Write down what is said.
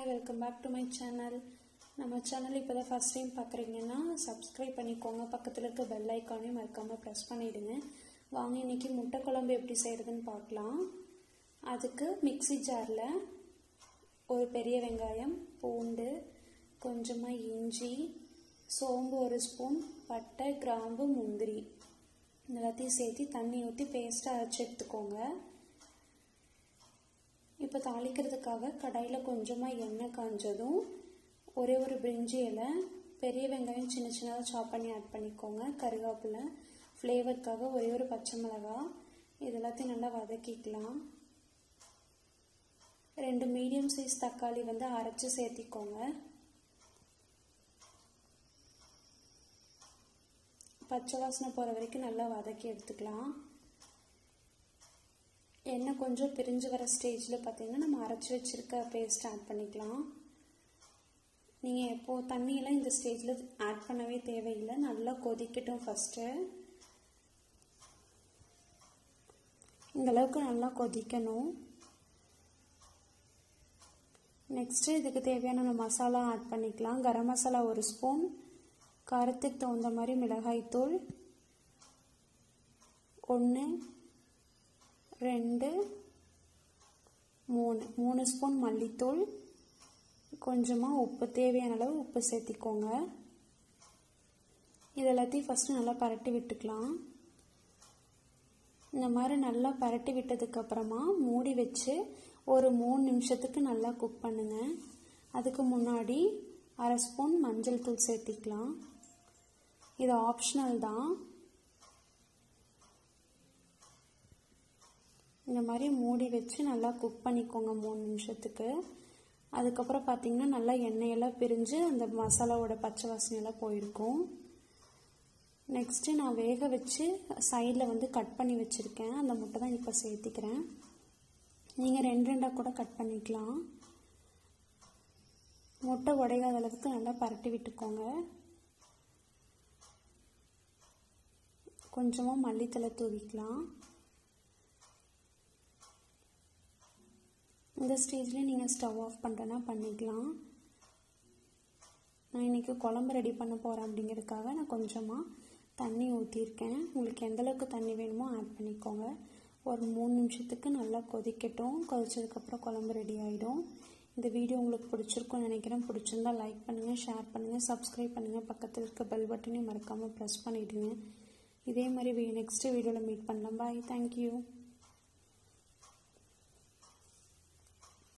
hi welcome back to my channel நம்ம channel இப்போ தான் ஃபஸ்ட் டைம் பார்க்குறீங்கன்னா சப்ஸ்கிரைப் பண்ணிக்கோங்க பக்கத்தில் இருக்க பெல் ஐக்கானையும் மறக்காமல் ப்ரெஸ் பண்ணிவிடுங்க வாங்க இன்னைக்கு முட்டை குழம்பு எப்படி செய்கிறதுன்னு பார்க்கலாம் அதுக்கு மிக்ஸி ஜாரில் ஒரு பெரிய வெங்காயம் பூண்டு கொஞ்சமாக இஞ்சி சோம்பு ஒரு ஸ்பூன் பட்டை கிராம்பு முந்திரி எல்லாத்தையும் சேர்த்து தண்ணி ஊற்றி பேஸ்ட்டாக அரைச்சி எடுத்துக்கோங்க இப்போ தாளிக்கிறதுக்காக கடாயில் கொஞ்சமாக எண்ணெய் காஞ்சதும் ஒரே ஒரு பிரிஞ்சி இலை பெரிய வெங்காயம் சின்ன சின்னதாக சாப் பண்ணி ஆட் பண்ணிக்கோங்க கருவேப்பிலை ஃப்ளேவருக்காக ஒரே ஒரு பச்சை மிளகா இது எல்லாத்தையும் நல்லா வதக்கிக்கலாம் ரெண்டு மீடியம் சைஸ் தக்காளி வந்து அரைச்சி சேர்த்திக்கோங்க பச்சை வாசனை போகிற வரைக்கும் நல்லா வதக்கி எடுத்துக்கலாம் எண்ணெய் கொஞ்சம் பிரிஞ்சு வர ஸ்டேஜில் பார்த்தீங்கன்னா நம்ம அரைச்சி வச்சுருக்க பேஸ்ட் ஆட் பண்ணிக்கலாம் நீங்கள் எப்போது தண்ணியெல்லாம் இந்த ஸ்டேஜில் ஆட் பண்ணவே தேவையில்லை நல்லா கொதிக்கட்டும் ஃபஸ்ட்டு இந்த அளவுக்கு நல்லா கொதிக்கணும் நெக்ஸ்ட்டு இதுக்கு தேவையான மசாலா ஆட் பண்ணிக்கலாம் கரம் மசாலா ஒரு ஸ்பூன் காரத்துக்கு தகுந்த மாதிரி மிளகாய்த்தூள் ஒன்று ரெண்டு மூணு மூணு ஸ்பூன் மல்லித்தூள் கொஞ்சமாக உப்பு தேவையான அளவு உப்பு சேர்த்திக்கோங்க இது எல்லாத்தையும் ஃபஸ்ட்டு நல்லா பரட்டி விட்டுக்கலாம் இந்த மாதிரி நல்லா பரட்டி விட்டதுக்கப்புறமா மூடி வச்சு ஒரு மூணு நிமிஷத்துக்கு நல்லா குக் பண்ணுங்க அதுக்கு முன்னாடி அரை ஸ்பூன் மஞ்சள் தூள் சேர்த்திக்கலாம் இது ஆப்ஷனல் தான் இந்த மாதிரி மூடி வச்சு நல்லா குக் பண்ணிக்கோங்க மூணு நிமிஷத்துக்கு அதுக்கப்புறம் பார்த்தீங்கன்னா நல்லா எண்ணெயெல்லாம் பிரிஞ்சு அந்த மசாலாவோட பச்சை வாசனையெல்லாம் போயிருக்கும் நெக்ஸ்ட்டு நான் வேக வச்சு சைடில் வந்து கட் பண்ணி வச்சுருக்கேன் அந்த முட்டை தான் இப்போ சேர்த்திக்கிறேன் நீங்கள் ரெண்டு ரெண்டாக கூட கட் பண்ணிக்கலாம் முட்டை உடையாத அளவுக்கு நல்லா பரட்டி விட்டுக்கோங்க கொஞ்சமாக மல்லித்தலை தூவிக்கலாம் இந்த ஸ்டேஜ்லேயே நீங்கள் ஸ்டவ் ஆஃப் பண்ணுறனா பண்ணிக்கலாம் நான் இன்றைக்கி குழம்பு ரெடி பண்ண போகிறேன் அப்படிங்கிறதுக்காக நான் கொஞ்சமாக தண்ணி ஊற்றிருக்கேன் உங்களுக்கு எந்தளவுக்கு தண்ணி வேணுமோ ஆட் பண்ணிக்கோங்க ஒரு மூணு நிமிஷத்துக்கு நல்லா கொதிக்கட்டும் கொதிச்சதுக்கப்புறம் குழம்பு ரெடி ஆகிடும் இந்த வீடியோ உங்களுக்கு பிடிச்சிருக்கும்னு நினைக்கிறேன் பிடிச்சிருந்தா லைக் பண்ணுங்கள் ஷேர் பண்ணுங்கள் சப்ஸ்கிரைப் பண்ணுங்கள் பக்கத்தில் இருக்க பெல் பட்டனையும் மறக்காமல் ப்ரெஸ் பண்ணிவிடுங்க இதே மாதிரி நெக்ஸ்ட் வீடியோவில் மீட் பண்ணலாம் பாய் தேங்க்யூ